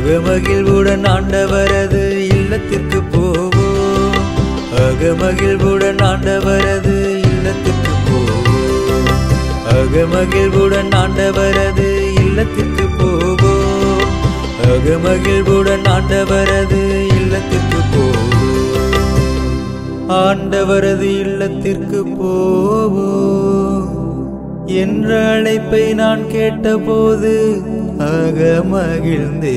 அகமகிழ்வுடன் ஆண்டவரது இல்லத்திற்கு போவோம் அகமகிழ்வுடன் ஆண்டவரது இல்லத்திற்கு போவோம் அகமகிழ்வுடன் ஆண்டவரது இல்லத்திற்கு போவோம் அகமகிழ்வுடன் ஆண்டவரது இல்லத்திற்கு போவோம் ஆண்டவரது இல்லத்திற்கு போவோம் என்ற அழைப்பை நான் கேட்டபோது அகமகிழ்ந்தே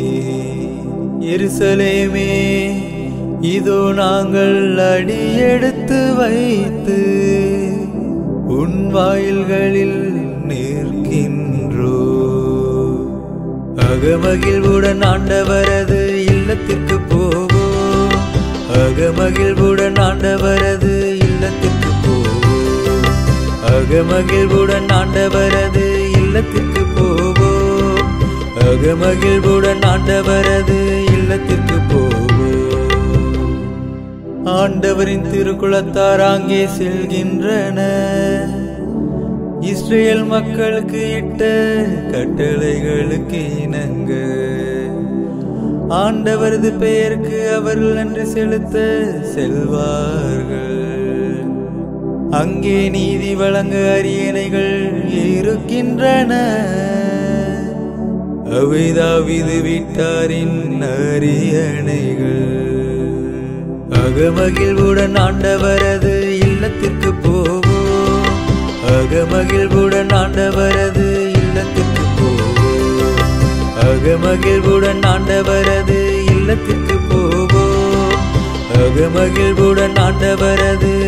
எருசலேமே இதோ நாங்கள் அடியெடுத்து வைத்து உன் வாயில்களில் நிற்கின்றோ அகமகிழ்வுடன் ஆண்டவரது இல்லத்திற்கு போவோம் அகமகிழ்வுடன் ஆண்டவரது இல்லத்திற்கு போவோம் அகமகிழ்வுடன் ஆண்டவரது இல்லத்திற்கு போவோம் அகமகிழ்வுடன் ஆண்டவரது இல்லத்திற்கு போவோம் ஆண்டவரின் திருக்குளத்தார் அங்கே செல்கின்றன இஸ்ரேல் மக்களுக்கு இட்ட கட்டளைகளுக்கு இணங்க ஆண்டவரது பெயருக்கு அவர்கள் நன்றி செலுத்த செல்வார்கள் அங்கே நீதி வழங்க அரியணைகள் இருக்கின்றன அவைதாவிது வீட்டாரின் அரியணைகள் அகமகிழ்வுடன் ஆண்டவரது இல்லத்திற்கு போவோம் அகமகிழ்வுடன் ஆண்டவரது இல்லத்திற்கு போவோம் அகமகிழ்வுடன் ஆண்டவரது இல்லத்திற்கு போவோம் அகமகிழ்வுடன் ஆண்டவரது